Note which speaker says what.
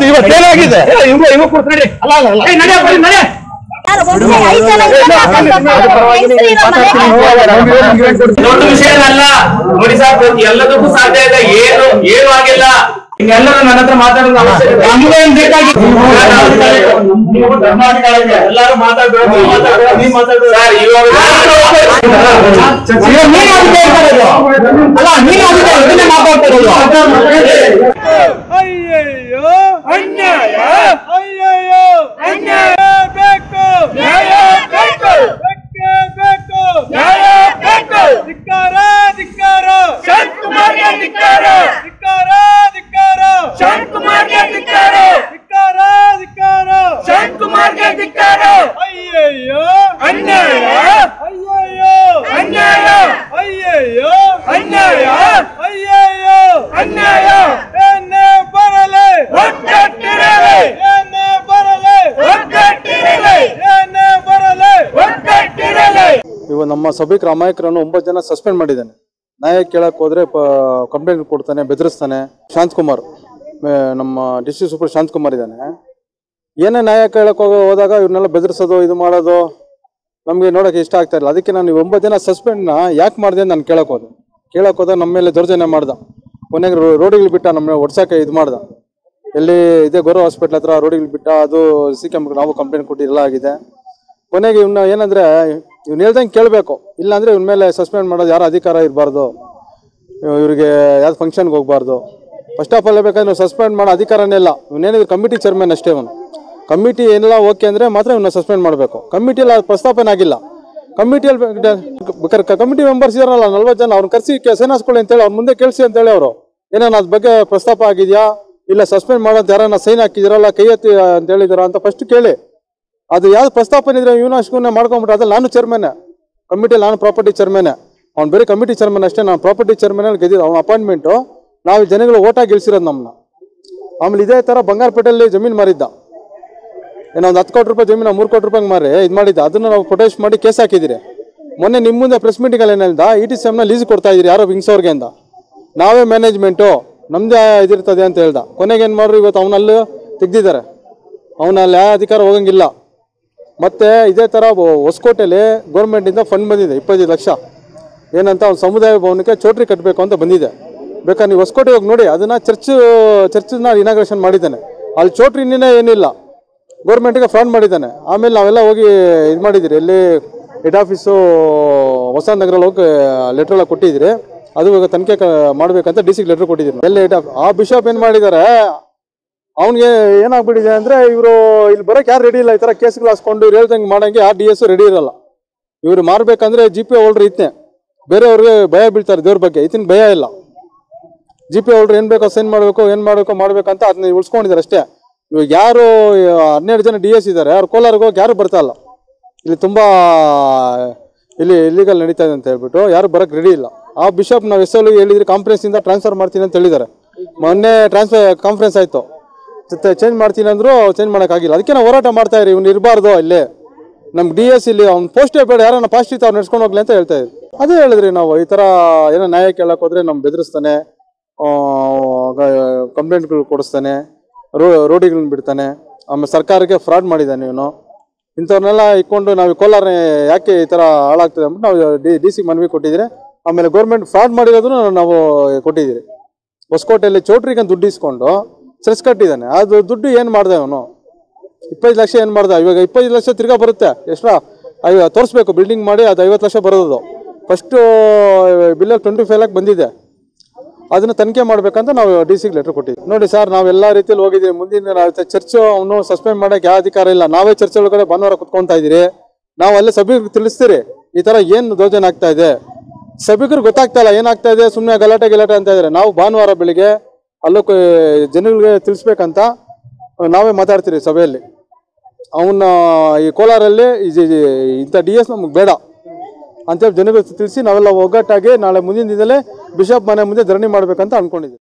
Speaker 1: ಇವತ್ತು ಏನಾಗಿದೆ ಇವ್ರು ಇವ್ರು ಕೂತ್ ನಡಿ ಅಲ್ಲ ಅಲ್ಲ ಅಲ್ಲ ಏ, ನಡಿಯಪ್ಪ, ನೀನ್ ನಡಿ.
Speaker 2: ಯಾರು ಒಬ್ರು ಐದ್ ಜನ ಇದ್ರೆ ಮಾತಾಡ್ತಾರೆ. ಹೆಂಗ್ಸ್ರು ಇರೋ ಮನೆಗೆ
Speaker 3: ದೊಡ್ಡ ವಿಷಯ ಅಲ್ಲ ನೋಡಿ ಸರ್ ಎಲ್ಲದಕ್ಕೂ ಸಾಧ್ಯ ಇದೆ ಏನು ಏನು ಆಗಿಲ್ಲ ಹಿಂಗೆಲ್ಲರೂ ನನ್ನ ಹತ್ರ ಮಾತಾಡೋದು ಅವಶ್ಯಕತೆ
Speaker 1: ನಮ್ಗೇನ್ ಬೇಕಾಗಿತ್ತು?
Speaker 3: ನೀವು ಧರ್ಮಾಧಿಕಾರಿಗಳು. ಎಲ್ಲರೂ ಮಾತಾಡ್ಬೇಕು ನೀವು ಮಾತಾಡ್ಬೇಕು, ನೀವು ಮಾತಾಡ್ಬೇಕು. ಸರ್, ಇವಾಗ
Speaker 1: ಇವಾಗ ನೀನ್ ಅದಕ್ಕೆ ಹೇಳ್ತಾ ಇರೋದು. ಅಲ್ಲ ನೀನ್ ಅದಕ್ಕೆ ಇದನ್ನೇ ಮಾತಾಡ್ತಾ ಇರೋದು.
Speaker 4: ಅಯ್ಯಯ್ಯೋ ಅನ್ಯಾಯ ಅಯ್ಯಯ್ಯೋ ಅನ್ಯಾಯ ಬೇಕು ನ್ಯಾಯ ಬೇಕು ಬೇಕೇ ಬೇಕು ನ್ಯಾಯ ಬೇಕು ಧಿಕ್ಕಾರ ಧಿಕ್ಕಾರ ಶಾಂತಕುಮಾರ್ಗೆ ಧಿಕ್ಕಾರ ಧಿಕ್ಕಾರ ಧಿಕ್ಕಾರ ಶಾಂತಕುಮಾರ್ಗೆ ಧಿಕ್ಕಾರ ಧಿಕ್ಕಾರ ಧಿಕ್ಕಾರ ಶಾಂತಕುಮಾರ್ಗೆ ಧಿಕ್ಕಾರ ಅಯ್ಯಯ್ಯೋ ಅನ್ಯಾಯ ಅಯ್ಯಯ್ಯೋ ಅನ್ಯಾಯ ಅಯ್ಯಯ್ಯೋ ಅನ್ಯಾಯ ಅಯ್ಯಯ್ಯೋ ಅನ್ಯಾಯ ಏನೇ ಬರಲಿ ಒಗ್ಗಟ್ಟಿರಲಿ ಏನೇ ಬರಲಿ ಒಗ್ಗಟ್ಟಿರಲಿ ಏನೇ ಬರಲಿ ಒಗ್ಗಟ್ಟಿರಲಿ
Speaker 5: ಇವ ನಮ್ಮ ಸಭಿಕ್ ರಾಮಾಯಕರನ್ನು ಒಂಬತ್ತು ಜನ ಸಸ್ಪೆಂಡ್ ಮಾಡಿದ್ದಾನೆ ನ್ಯಾಯ ಕೇಳಕ್ ಹೋದ್ರೆ ಕಂಪ್ಲೇಂಟ್ ಕೊಡ್ತಾನೆ ಬೆದರಿಸ್ತಾನೆ ಶಾಂತಕುಮಾರ್ ಮೇ- ನಮ್ಮ ಡಿಸ್ಟ್ರಿಕ್ಟ್ ಸೂಪರ್ ಶಾಂತಕುಮಾರ್ ಇದ್ದಾನೆ ಏನೇ ನ್ಯಾಯ ಕೇಳಕ್ ಹೋಗೋ ಹೋದಾಗ ಇವ್ರನ್ನೆಲ್ಲ ಬೆದರಿಸೋದು ಇದು ಮಾಡೋದು ನಮಗೆ ನೋಡೋಕೆ ಇಷ್ಟ ಆಗ್ತಾ ಇಲ್ಲ ಅದಕ್ಕೆ ನಾನು ಈ ಒಂಬತ್ತು ಜನ ಸಸ್ಪೆಂಡ್ನ ಯಾಕೆ ಮಾಡಿದೆ ಅಂತ ನಾನು ಕೇಳಕ್ ಹೋದೆ ಕೇಳಕ್ ಹೋದ ನಮ್ಮ ಮೇಲೆ ದೌರ್ಜನ್ಯ ಮಾಡ್ದ ಕೊನೆಗೆ ರೋಡಿಗೆ ಬಿಟ್ಟ ನಮ್ಮ ಒಡ್ಸಕ್ಕೆ ಇದು ಮಾಡ್ದ ಎಲ್ಲಿ ಇದೇ ಗೌರವ ಹಾಸ್ಪಿಟ್ಲ್ ಹತ್ರ ರೋಡಿಗೆ ಬಿಟ್ಟ ಅದು ಸಿ ಕ್ಯಾಮ್ ನಾವು ಕಂಪ್ಲೇಂಟ್ ಕೊಟ್ಟು ಎಲ್ಲ ಆಗಿದೆ ಕೊನೆಗೆ ಇವ್ನ ಏನಂದ್ರೆ ಇವ್ನು ಹೇಳ್ದಂಗೆ ಕೇಳಬೇಕು ಇಲ್ಲಾಂದ್ರೆ ಇವ್ನ ಮೇಲೆ ಸಸ್ಪೆಂಡ್ ಮಾಡೋದು ಯಾರು ಅಧಿಕಾರ ಇರಬಾರ್ದು ಇವ್ರಿಗೆ ಯಾವ್ದು ಫಂಕ್ಷನ್ಗೆ ಹೋಗ್ಬಾರ್ದು ಫಸ್ಟ್ ಆಫ್ ಆಲ್ ಬೇಕಾದ್ರೆ ಸಸ್ಪೆಂಡ್ ಮಾಡೋ ಅಧಿಕಾರನೇ ಇಲ್ಲ ಇವನೇನಿದ್ರು ಕಮಿಟಿ ಚೇರ್ಮನ್ ಅಷ್ಟೇ ಅವನು ಕಮಿಟಿ ಏನೆಲ್ಲ ಓಕೆ ಅಂದ್ರೆ ಮಾತ್ರ ಇವನ್ನ ಸಸ್ಪೆಂಡ್ ಮಾಡಬೇಕು ಕಮಿಟಿಯಲ್ಲಿ ಅದು ಪ್ರಸ್ತಾಪನೆ ಆಗಿಲ್ಲ ಕಮಿಟಿಯಲ್ಲಿ ಬೇಕಾದ್ರೆ ಕಮಿಟಿ ಮೆಂಬರ್ಸ್ ಇದಾರಲ್ಲ ನಲ್ವತ್ತು ಜನ ಅವ್ರನ್ನ ಕರೆಸಿ ಸೈನ್ ಹಾಸ್ಕೊಳ್ಳಿ ಅಂತೇಳಿ ಅವ್ರ ಮುಂದೆ ಕೇಳಿಸಿ ಅಂತೇಳಿ ಅವರು ಏನೇನು ಅದ್ರ ಬಗ್ಗೆ ಪ್ರಸ್ತಾಪ ಆಗಿದೆಯಾ ಇಲ್ಲ ಸಸ್ಪೆಂಡ್ ಮಾಡೋದು ಯಾರನ್ನ ಸೈನ್ ಹಾಕಿದಿರಲ್ಲ ಕೈ ಎತ್ತಿ ಅಂತ ಹೇಳಿದಾರ ಅಂತ ಫಸ್ಟ್ ಕೇಳಿ ಅದು ಯಾವ್ದು ಪ್ರಸ್ತಾಪನೆ ಇದ್ರೆ ಇವನು ಅಷ್ಟನ್ನ ಮಾಡ್ಕೊಂಬಿಟ್ರೆ ಅದ್ರಲ್ಲಿ ನಾನು ಚೇರ್ಮನ್ ಕಮಿಟಿಯಲ್ಲಿ ನಾನು ಪ್ರಾಪರ್ಟಿ ಚೇರ್ಮನ್ ಅವ್ನು ಬರೀ ಕಮಿಟಿ ಚೇರ್ಮನ್ ಅಷ್ಟೇ ನಾನು ಪ್ರಾಪರ್ಟಿ ಚೇರ್ಮನ್ ಅಲ್ಲಿ ಗೆದ್ದಿದ್ದು ಅವ್ನ ಅಪಾಯಿಂಟ್ಮೆಂಟು ನಾವು ಜನಗಳು ಓಟಾಗಿ ಗೆಲ್ಸಿರೋದು ನಮ್ಮನ್ನ ಆಮೇಲೆ ಇದೇ ಥರ ಬಂಗಾರಪೇಟೆಯಲ್ಲಿ ಜಮೀನು ಮಾರಿದ್ದ ಏನೋ ಒಂದು ಹತ್ತು ಕೋಟಿ ರೂಪಾಯಿ ಜಮೀನು ಮೂರು ಕೋಟಿ ರೂಪಾಯಿ ಮಾರಿ ಇದು ಮಾಡಿದ್ದ ಅದನ್ನು ನಾವು ಪ್ರೊಟೆಸ್ಟ್ ಮಾಡಿ ಕೇಸ್ ಹಾಕಿದ್ದೀರಿ ಮೊನ್ನೆ ನಿಮ್ಮ ಮುಂದೆ ಪ್ರೆಸ್ ಮೀಟಿಂಗಲ್ಲಿ ಏನು ಹೇಳ್ದ ಇ ಟಿ ಸಿ ಎಮ್ನ ಲೀಸ್ ಕೊಡ್ತಾ ಇದ್ದೀರಿ ಯಾರೋ ವಿಂಗ್ಸೋರ್ಗೆ ಅಂತ ನಾವೇ ಮ್ಯಾನೇಜ್ಮೆಂಟು ನಮ್ಮದೇ ಇದಿರ್ತದೆ ಅಂತ ಹೇಳ್ದ ಕೊನೆಗೆ ಏನು ಮಾಡ್ರು ಇವತ್ತು ಅವನಲ್ಲಿ ತೆಗ್ದಿದ್ದಾರೆ ಅವನಲ್ಲಿ ಯಾವ ಅಧಿಕಾರ ಹೋಗಂಗಿಲ್ಲ ಮತ್ತೆ ಇದೇ ಥರ ಬ- ಹೊಸಕೋಟೆಯಲ್ಲಿ ಗೌರ್ಮೆಂಟಿಂದ ಫಂಡ್ ಬಂದಿದೆ ಇಪ್ಪತ್ತೈದು ಲಕ್ಷ ಏನಂತ ಒಂದು ಸಮುದಾಯ ಭವನಕ್ಕೆ ಚೋಟ್ರಿ ಕಟ್ಟಬೇಕು ಅಂತ ಬಂದಿದೆ ಬೇಕಾದ್ರೆ ನೀವು ಹೊಸಕೋಟೆ ಹೋಗಿ ನೋಡಿ ಅದನ್ನ ಚರ್ಚ್ ಚರ್ಚನ್ನ ಇನಾಗ್ರೇಷನ್ ಮಾಡಿದ್ದಾನೆ ಅಲ್ಲಿ ಚೋಟ್ರಿನೇ ಏನಿಲ್ಲ ಗೌರ್ಮೆಂಟಿಗೆ ಫ್ರಾಡ್ ಮಾಡಿದ್ದಾನೆ ಆಮೇಲೆ ನಾವೆಲ್ಲ ಹೋಗಿ ಇದು ಮಾಡಿದ್ದೀರಿ ಎಲ್ಲಿ ಹೆಡ್ ಆಫೀಸು ಹೊಸ ನಗರಲ್ಲಿ ಹೋಗಿ ಲೆಟ್ರ್ ಎಲ್ಲ ಕೊಟ್ಟಿದ್ದೀರಿ ಅದು ಇವಾಗ ತನಿಖೆ ಕ- ಮಾಡ್ಬೇಕಂತ ಡಿ ಸಿಗೆ ಲೆಟ್ರ್ ಕೊಟ್ಟಿದ್ದೀರಿ ಎಲ್ಲಿ ಹೆಡ್ ಆಫ್ ಆ ಬಿಷಪ್ ಏನು ಮಾಡಿದ್ದಾರೆ ಅವ್ನಿಗೆ ಏನಾಗ್ಬಿಟ್ಟಿದೆ ಅಂದ್ರೆ ಇವರು ಇಲ್ಲಿ ಬರೋಕೆ ಯಾರು ರೆಡಿ ಇಲ್ಲ ಈ ಥರ ಕೇಸ್ಗಳು ಹಾಸ್ಕೊಂಡು ಇವ್ರು ಹೇಳ್ದಂಗೆ ಮಾಡಂಗೆ ಆ ಡಿ ಎಸ್ ರೆಡಿ ಇರಲ್ಲ ಇವ್ರು ಮಾರ್ಬೇಕಂದ್ರೆ ಜಿ ಪಿ ಹೋಲ್ಡ್ರ್ ಇತ್ತೆ ಬೇರೆಯವ್ರಿಗೆ ಭಯ ಬೀಳ್ತಾರೆ ದೇವ್ರ ಬಗ್ಗೆ ಇತ್ತಿನ ಭಯ ಇಲ್ಲ ಜಿ ಪಿ ಹೋಲ್ಡ್ರ್ ಏನು ಬೇಕೋ ಸೈನ್ ಮಾಡಬೇಕು ಏನು ಮಾಡಬೇಕು ಮಾಡ್ಬೇಕಂತ ಅದನ್ನ ಉಳಿಸ್ಕೊಂಡಿದ್ದಾರೆ ಅಷ್ಟೇ ಇವಾಗ ಯಾರು ಹನ್ನೆರಡು ಜನ ಡಿ ಎಸ್ ಇದ್ದಾರೆ ಅವ್ರು ಕೋಲಾರ್ಗೆ ಹೋಗಿ ಯಾರು ಬರ್ತಾ ಇಲ್ಲ ಇಲ್ಲಿ ತುಂಬ ಇಲ್ಲಿ ಇಲ್ಲಿಗಲ್ ನಡೀತಾ ಇದೆ ಅಂತ ಹೇಳ್ಬಿಟ್ಟು ಯಾರು ಬರೋಕ್ಕೆ ರೆಡಿ ಇಲ್ಲ ಆ ಬಿಷಪ್ ನಾವು ಎಸ್ ಎಲ್ ಹೇಳಿದ್ರೆ ಕಾನ್ಫರೆನ್ಸಿಂದ ಟ್ರಾನ್ಸ್ಫರ್ ಮಾಡ್ತೀನಿ ಅಂತ ಹೇಳಿದ್ದಾರೆ ಮೊನ್ನೆ ಟ್ರಾನ್ಸ್ಫರ್ ಕಾನ್ಫರೆನ್ಸ್ ಆಯಿತು ಚೇಂಜ್ ಮಾಡ್ತೀನಿ ಅಂದ್ರು ಚೇಂಜ್ ಮಾಡೋಕ್ಕಾಗಿಲ್ಲ ಅದಕ್ಕೆ ನಾವು ಹೋರಾಟ ಮಾಡ್ತಾ ಇರಿ ಇವ್ನು ಇರಬಾರ್ದು ಇಲ್ಲಿ ನಮ್ಗೆ ಡಿ ಎಸ್ ಇಲ್ಲಿ ಅವ್ನು ಪೋಸ್ಟೇ ಬೇಡ ಯಾರನ್ನ ಪಾಸ್ಟ್ ಇತ್ತು ಅವ್ರು ನಡ್ಸ್ಕೊಂಡು ಹೋಗ್ಲಿ ಅಂತ ಹೇಳ್ತಾ ಇದ್ವಿ ಅದೇ ಹೇಳಿದ್ರಿ ನಾವು ಈ ಥರ ಏನೋ ನ್ಯಾಯ ಕೇಳಕ್ ಹೋದ್ರೆ ನಮ್ಗೆ ಬೆದರಿಸ್ತಾನೆ ಕಂಪ್ಲೇಂಟ್ಗಳು ಕೊಡಿಸ್ತಾನೆ ರೋ ರೋಡಿಗಳನ್ನ ಬಿಡ್ತಾನೆ ಆಮೇಲೆ ಸರ್ಕಾರಕ್ಕೆ ಫ್ರಾಡ್ ಮಾಡಿದ್ದಾನೆ ಇವನು ಇಂಥವ್ರನ್ನೆಲ್ಲ ಇಟ್ಕೊಂಡು ನಾವು ಕೋಲಾರ ಯಾಕೆ ಈ ಥರ ಹಾಳಾಗ್ತದೆ ಅಂದ್ಬಿಟ್ಟು ನಾವು ಡಿ ಡಿ ಸಿ ಮನವಿ ಕೊಟ್ಟಿದ್ದೀರಿ ಆಮೇಲೆ ಗೌರ್ಮೆಂಟ್ ಫ್ರಾಡ್ ಮಾಡಿರೋದನ್ನು ನಾವು ಕೊಟ್ಟಿದ್ದೀರಿ ಹೊಸಕೋಟೆಯಲ್ಲಿ ಚೌಟ್ರಿಗೆ ದುಡ್ಡು ಇಸ್ಕೊಂಡು ಸೆಸ್ ಕಟ್ಟಿದ್ದಾನೆ ಅದು ದುಡ್ಡು ಏನು ಮಾಡ್ದೆ ಅವನು ಇಪ್ಪತ್ತೈದು ಲಕ್ಷ ಏನು ಮಾಡ್ದ ಇವಾಗ ಇಪ್ಪತ್ತೈದು ಲಕ್ಷ ತಿರ್ಗಾ ಬರುತ್ತೆ ಎಷ್ಟೋ ಐವ ತೋರಿಸ್ಬೇಕು ಬಿಲ್ಡಿಂಗ್ ಮಾಡಿ ಅದು ಐವತ್ತು ಲಕ್ಷ ಬರೋದು ಫಸ್ಟು ಬಿಲ್ಲಲ್ಲಿ ಟ್ವೆಂಟಿ ಫೈವ್ ಲ್ಯಾಕ್ ಬಂದಿದೆ ಅದನ್ನ ತನಿಖೆ ಮಾಡ್ಬೇಕಂತ ನಾವು ಡಿ ಸಿಗೆ ಲೆಟರ್ ಕೊಟ್ಟಿದ್ವಿ ನೋಡಿ ಸರ್ ನಾವೆಲ್ಲ ರೀತಿಯಲ್ಲಿ ಹೋಗಿದ್ದೀವಿ ಮುಂದಿನ ದಿನ ಚರ್ಚ್ ಅವನು ಸಸ್ಪೆಂಡ್ ಮಾಡಕ್ಕೆ ಯಾವ ಅಧಿಕಾರ ಇಲ್ಲ ನಾವೇ ಚರ್ಚ್ ಒಳಗಡೆ ಭಾನುವಾರ ಕುತ್ಕೊಂತಾ ಇದ್ದೀರಿ ನಾವು ಅಲ್ಲೇ ಸಭೆಗೆ ತಿಳಿಸ್ತೀರಿ ಈ ಥರ ಏನು ದೌರ್ಜನ್ಯ ಆಗ್ತಾ ಇದೆ ಸಭಿಕರು ಗೊತ್ತಾಗ್ತಾ ಇಲ್ಲ ಏನಾಗ್ತಾ ಇದೆ ಸುಮ್ಮನೆ ಗಲಾಟೆ ಗಲಾಟೆ ಅಂತ ಇದ್ದಾರೆ ನಾವು ಭಾನುವಾರ ಬೆಳಿಗ್ಗೆ ಅಲ್ಲೂ ಕ- ಜನಗಳಿಗೆ ತಿಳಿಸ್ಬೇಕಂತ ನಾವೇ ಮಾತಾಡ್ತೀರಿ ಸಭೆಯಲ್ಲಿ ಅವನ್ನ ಈ ಕೋಲಾರಲ್ಲಿ ಈ- ಈ- ಇಂಥ ಡಿ ಎಸ್ ನಮಗೆ ಬೇಡ ಅಂತೇಳಿ ಜನಗಳಿಗೆ ತಿಳಿಸಿ ನಾವೆಲ್ಲ ಒಗ್ಗಟ್ಟಾಗಿ ನಾಳೆ ಮುಂದಿನ ದಿನದಲ್ಲೇ ಬಿಷಪ್ ಮನೆ ಮುಂದೆ ಧರಣಿ ಮಾಡ್ಬೇಕಂತ ಅನ್ಕೊಂಡಿದ್ದೀವಿ